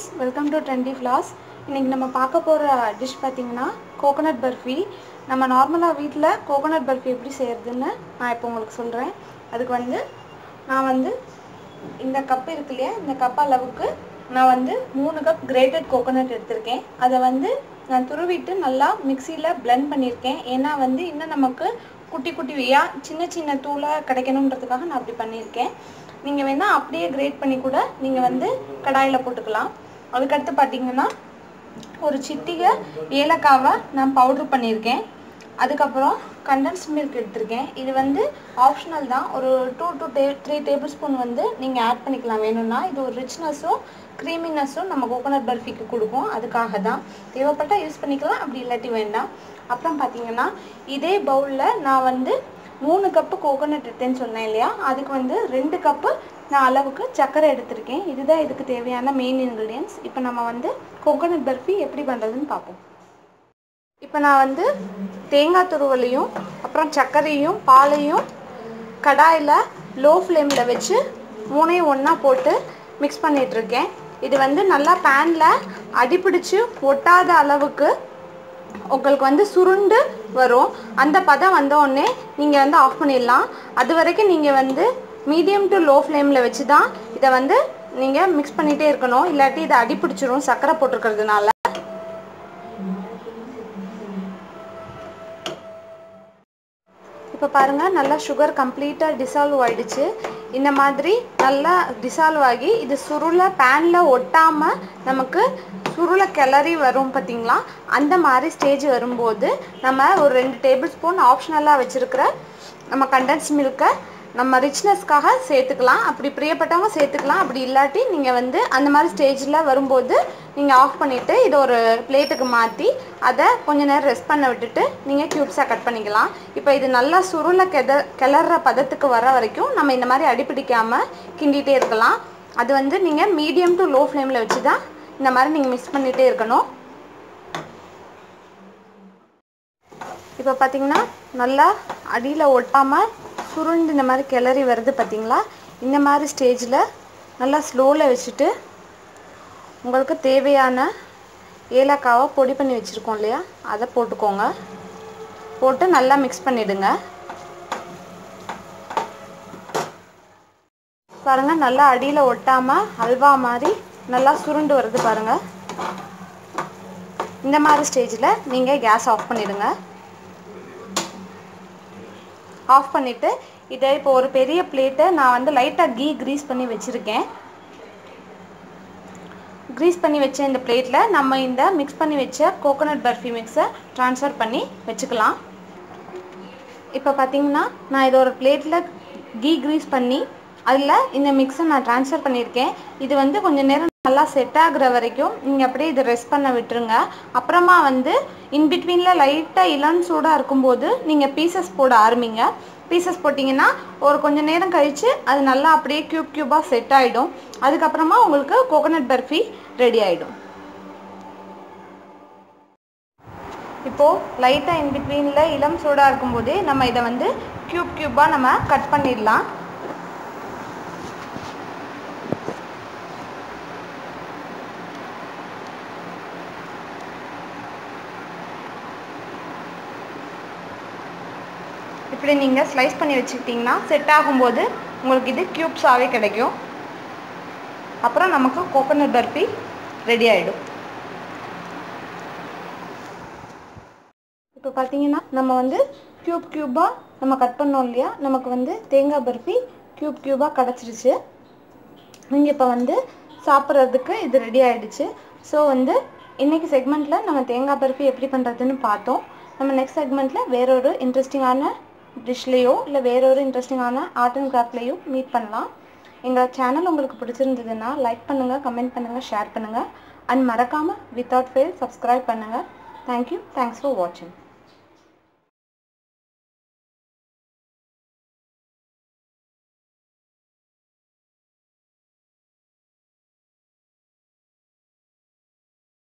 friends welcome to trendy ஃப்ளாஸ் இன்றைக்கி நம்ம பார்க்க போகிற டிஷ் பார்த்திங்கன்னா கோகோனட் பர்ஃபி நம்ம நார்மலாக வீட்டில் கோகோனட் பர்ஃபி எப்படி செய்கிறதுன்னு நான் இப்போ உங்களுக்கு சொல்கிறேன் அதுக்கு வந்து நான் வந்து இந்த கப் இருக்கு இல்லையா இந்த கப் அளவுக்கு நான் வந்து மூணு கப் கிரேட்டட் கோகோனட் எடுத்திருக்கேன் அதை வந்து நான் துருவிட்டு நல்லா மிக்சியில் blend பண்ணியிருக்கேன் ஏன்னா வந்து இன்னும் நமக்கு குட்டி குட்டியாக சின்ன சின்ன தூளாக கிடைக்கணுன்றதுக்காக நான் அப்படி பண்ணியிருக்கேன் நீங்கள் வேணால் அப்படியே கிரேட் பண்ணி கூட நீங்கள் வந்து கடாயில் போட்டுக்கலாம் அதுக்கடுத்து பார்த்தீங்கன்னா ஒரு சிட்டிகை ஏலக்காவை நான் பவுட்ரு பண்ணியிருக்கேன் அதுக்கப்புறம் கண்டென்ஸ் மில்க் எடுத்திருக்கேன் இது வந்து ஆப்ஷனல் தான் ஒரு டூ டு டே த்ரீ டேபிள் ஸ்பூன் வந்து நீங்கள் ஆட் பண்ணிக்கலாம் வேணும்னா இது ஒரு ரிச்னஸும் க்ரீமினஸும் நம்ம கோகோனட் பர்ஃபிக்கு கொடுக்கும் அதுக்காக தான் தேவைப்பட்டால் யூஸ் பண்ணிக்கலாம் அப்படி இல்லாட்டி வேண்டாம் அப்புறம் பார்த்தீங்கன்னா இதே பவுலில் நான் வந்து மூணு கப்பு கோகோனட் எடுத்தேன்னு சொன்னேன் இல்லையா அதுக்கு வந்து ரெண்டு கப்பு நான் அளவுக்கு சர்க்கரை எடுத்திருக்கேன் இதுதான் இதுக்கு தேவையான மெயின் இன்க்ரீடியன்ஸ் இப்போ நம்ம வந்து கோகோனட் பர்ஃபி எப்படி பண்ணுறதுன்னு பார்ப்போம் இப்போ நான் வந்து தேங்காய் துருவலையும் அப்புறம் சர்க்கரையும் பாலையும் கடாயில் லோ ஃப்ளேமில் வச்சு மூணையும் ஒன்றா போட்டு மிக்ஸ் பண்ணிகிட்ருக்கேன் இது வந்து நல்லா பேனில் அடிப்பிடிச்சு ஒட்டாத அளவுக்கு உங்களுக்கு வந்து சுருண்டு வரும் அந்த பதம் வந்த உடனே நீங்கள் வந்து ஆஃப் பண்ணிடலாம் அது வரைக்கும் நீங்கள் வந்து மீடியம் டு லோ ஃப்ளேமில் வச்சு தான் இதை வந்து நீங்கள் மிக்ஸ் பண்ணிகிட்டே இருக்கணும் இல்லாட்டி இதை அடிப்பிடிச்சிரும் சர்க்கரை போட்டிருக்கிறதுனால இப்போ பாருங்கள் நல்லா சுகர் கம்ப்ளீட்டாக டிசால்வ் ஆயிடுச்சு இந்த மாதிரி நல்லா டிசால்வ் ஆகி இது சுருளை பேனில் ஒட்டாமல் நமக்கு சுருளை கிளறி வரும் பார்த்தீங்களா அந்த மாதிரி ஸ்டேஜ் வரும்போது நம்ம ஒரு ரெண்டு டேபிள் ஸ்பூன் ஆப்ஷனலாக வச்சுருக்கிற நம்ம கண்டென்ஸ் மில்கை நம்ம ரிச்னஸ்க்காக சேர்த்துக்கலாம் அப்படி பிரியப்பட்டவங்க சேர்த்துக்கலாம் அப்படி இல்லாட்டி நீங்கள் வந்து அந்த மாதிரி ஸ்டேஜில் வரும்போது நீங்கள் ஆஃப் பண்ணிவிட்டு இதை ஒரு பிளேட்டுக்கு மாற்றி அதை கொஞ்ச நேரம் ரெஸ்ட் பண்ண விட்டுட்டு நீங்கள் க்யூப்ஸாக கட் பண்ணிக்கலாம் இப்போ இது நல்லா சுருளை கெத கிளற பதத்துக்கு வர வரைக்கும் நம்ம இந்த மாதிரி அடிப்பிடிக்காமல் கிண்டிகிட்டே இருக்கலாம் அது வந்து நீங்கள் மீடியம் டு லோ ஃப்ளேமில் வச்சு தான் இந்த மாதிரி நீங்கள் மிக்ஸ் பண்ணிகிட்டே இருக்கணும் இப்போ பார்த்தீங்கன்னா நல்லா அடியில் ஒட்டாமல் சுருண்டு இந்த மாதிரி கிளறி வருது பார்த்தீங்களா இந்த மாதிரி ஸ்டேஜில் நல்லா ஸ்லோவில் வச்சுட்டு உங்களுக்கு தேவையான ஏலக்காவை பொடி பண்ணி வச்சுருக்கோம் இல்லையா அதை போட்டுக்கோங்க போட்டு நல்லா மிக்ஸ் பண்ணிவிடுங்க பாருங்கள் நல்லா அடியில் ஒட்டாமல் அல்வா மாதிரி நல்லா சுருண்டு வருது பாருங்கள் இந்த மாதிரி ஸ்டேஜில் நீங்கள் கேஸ் ஆஃப் பண்ணிவிடுங்க ஆஃப் பண்ணிவிட்டு இதை இப்போ ஒரு பெரிய பிளேட்டை நான் வந்து லைட்டாக கீ க்ரீஸ் பண்ணி வச்சுருக்கேன் க்ரீஸ் பண்ணி வச்ச இந்த பிளேட்டில் நம்ம இந்த மிக்ஸ் பண்ணி வச்ச கோகோனட் பர்ஃபி மிக்ஸை ட்ரான்ஸ்ஃபர் பண்ணி வச்சுக்கலாம் இப்போ பார்த்தீங்கன்னா நான் இதை ஒரு பிளேட்டில் கீ க்ரீஸ் பண்ணி அதில் இந்த மிக்ஸை நான் ட்ரான்ஸ்ஃபர் பண்ணியிருக்கேன் இது வந்து கொஞ்சம் நேரம் நல்லா செட் ஆகுற வரைக்கும் நீங்கள் அப்படியே இதை ரெஸ்ட் பண்ண விட்டுருங்க அப்புறமா வந்து இன்பிட்வீனில் லைட்டாக இளம் சூடாக இருக்கும்போது நீங்கள் பீசஸ் போட ஆரம்பிங்க பீசஸ் போட்டிங்கன்னா ஒரு கொஞ்சம் நேரம் கழித்து அது நல்லா அப்படியே க்யூப் க்யூபாக செட் ஆகிடும் அதுக்கப்புறமா உங்களுக்கு கோகோனட் பர்ஃபி ரெடி ஆகிடும் இப்போது லைட்டாக இன்பிட்வீனில் இளம் சூடாக இருக்கும்போதே நம்ம இதை வந்து க்யூப் க்யூபாக நம்ம கட் பண்ணிடலாம் இப்படி நீங்கள் ஸ்லைஸ் பண்ணி வச்சுக்கிட்டிங்கன்னா செட் ஆகும்போது உங்களுக்கு இது க்யூப்ஸாகவே கிடைக்கும் அப்புறம் நமக்கு கோகோனட் பர்ஃபி ரெடி ஆகிடும் இப்போ பார்த்தீங்கன்னா நம்ம வந்து க்யூப் க்யூபாக நம்ம கட் பண்ணோம் இல்லையா நமக்கு வந்து தேங்காய் பர்ஃபி க்யூப் க்யூபாக கிடச்சிருச்சு நீங்கள் இப்போ வந்து சாப்பிட்றதுக்கு இது ரெடி ஆகிடுச்சு ஸோ வந்து இன்றைக்கி செக்மெண்ட்டில் நம்ம தேங்காய் பர்ஃபி எப்படி பண்ணுறதுன்னு பார்த்தோம் நம்ம நெக்ஸ்ட் செக்மெண்ட்டில் வேறொரு இன்ட்ரெஸ்டிங்கான டிஷ்லேயோ இல்லை வேற ஒரு இன்ட்ரெஸ்டிங்கான ஆர்ட் அண்ட் கிராஃப்ட்லேயோ மீட் பண்ணலாம் எங்கள் சேனல் உங்களுக்கு பிடிச்சிருந்ததுன்னா லைக் பண்ணுங்கள் கமெண்ட் பண்ணுங்கள் ஷேர் பண்ணுங்கள் அண்ட் மறக்காமல் வித்தவுட் ஃபெயில் சப்ஸ்கிரைப் பண்ணுங்கள் தேங்க்யூ தேங்க்ஸ் ஃபார் வாட்சிங்